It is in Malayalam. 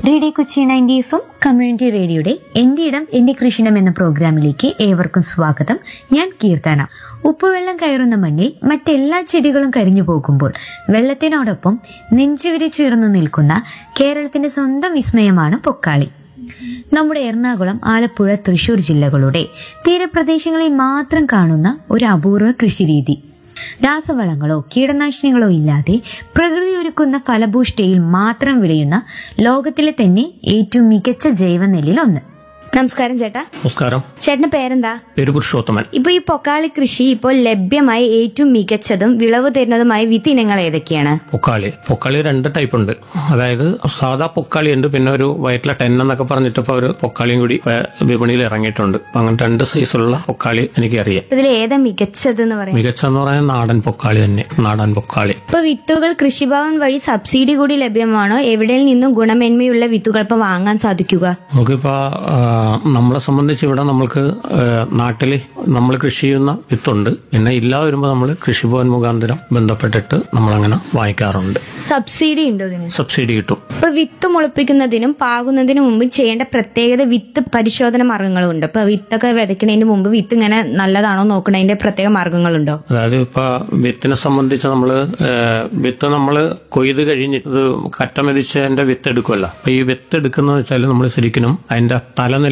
radio Kochi ninety F M community റേഡിയോയുടെ എന്റെ ഇടം എന്റെ കൃഷിയിടം എന്ന പ്രോഗ്രാമിലേക്ക് ഏവർക്കും സ്വാഗതം ഞാൻ കീർത്തന ഉപ്പുവെള്ളം കയറുന്ന മണ്ണിൽ മറ്റെല്ലാ ചെടികളും കരിഞ്ഞു പോകുമ്പോൾ വെള്ളത്തിനോടൊപ്പം നെഞ്ചുവിരിച്ചുയർന്നു നിൽക്കുന്ന കേരളത്തിന്റെ സ്വന്തം വിസ്മയമാണ് പൊക്കാളി നമ്മുടെ എറണാകുളം ആലപ്പുഴ തൃശൂർ ജില്ലകളുടെ തീരപ്രദേശങ്ങളിൽ മാത്രം കാണുന്ന ഒരു അപൂർവ കൃഷിരീതി രാസവളങ്ങളോ കീടനാശിനികളോ ഇല്ലാതെ പ്രകൃതി ഒരുക്കുന്ന ഫലഭൂഷ്ഠയിൽ മാത്രം വിളയുന്ന ലോകത്തിലെ തന്നെ ഏറ്റവും മികച്ച ജൈവനെല്ലിൽ ഒന്ന് നമസ്കാരം ചേട്ടാ നമസ്കാരം ചേട്ടന്റെ പേരെന്താ പേര് പുരുഷോത്തമൻ ഇപ്പൊ ഈ പൊക്കാളി കൃഷി ഇപ്പോൾ ലഭ്യമായ ഏറ്റവും മികച്ചതും വിളവ് തരുന്നതുമായ വിത്ത് ഇനങ്ങൾ ഏതൊക്കെയാണ് പൊക്കാളി പൊക്കാളി രണ്ട് ടൈപ്പ് ഉണ്ട് അതായത് സാധാ പൊക്കാളി ഉണ്ട് പിന്നെ ഒരു വയറ്റിലെ ടെൻ എന്നൊക്കെ പറഞ്ഞിട്ട് ഇപ്പൊ ഒരു പൊക്കാളിയും കൂടി ഇപ്പൊ വിപണിയിൽ ഇറങ്ങിയിട്ടുണ്ട് അപ്പൊ അങ്ങനെ രണ്ട് സൈസുള്ള പൊക്കാളി എനിക്ക് അറിയാം ഇതിൽ ഏതാ മികച്ചത് എന്ന് പറയാം മികച്ചെന്ന് പറയാൻ നാടൻ പൊക്കാളി തന്നെ നാടൻ പൊക്കാളി ഇപ്പൊ വിത്തുകൾ കൃഷിഭവൻ വഴി സബ്സിഡി കൂടി ലഭ്യമാണോ എവിടെയിൽ നിന്നും ഗുണമേന്മയുള്ള വിത്തുകൾ ഇപ്പൊ വാങ്ങാൻ സാധിക്കുക നമുക്കിപ്പോ ആ, നമ്മളെ സംബന്ധിച്ച് ഇവിടെ നമ്മൾക്ക് നാട്ടിൽ നമ്മൾ കൃഷി ചെയ്യുന്ന വിത്തുണ്ട് പിന്നെ ഇല്ലാ വരുമ്പോൾ നമ്മൾ കൃഷിഭവൻ മുഖാന്തരം ബന്ധപ്പെട്ടിട്ട് നമ്മളങ്ങനെ വാങ്ങിക്കാറുണ്ട് സബ്സിഡി ഉണ്ടോ ഇതിന് സബ്സിഡി കിട്ടും ഇപ്പൊ വിത്ത് മുളപ്പിക്കുന്നതിനും പാകുന്നതിനും മുമ്പ് ചെയ്യേണ്ട പ്രത്യേകത വിത്ത് പരിശോധന മാർഗങ്ങളുണ്ട് ഇപ്പൊ വിത്തൊക്കെ വിതയ്ക്കുന്നതിന് മുമ്പ് വിത്ത് ഇങ്ങനെ നല്ലതാണോ നോക്കണതിന്റെ പ്രത്യേക മാർഗങ്ങളുണ്ടോ അതായത് ഇപ്പൊ വിത്തിനെ സംബന്ധിച്ച് നമ്മള് ഏഹ്, വിത്ത് നമ്മൾ കൊയ്ത് കഴിഞ്ഞ് ഇത് കറ്റ മെതിച്ചതിന്റെ വിത്ത് എടുക്കുമല്ലോ അപ്പൊ ഈ വിത്ത് എടുക്കുന്ന വെച്ചാൽ നമ്മൾ ശരിക്കും അതിന്റെ തല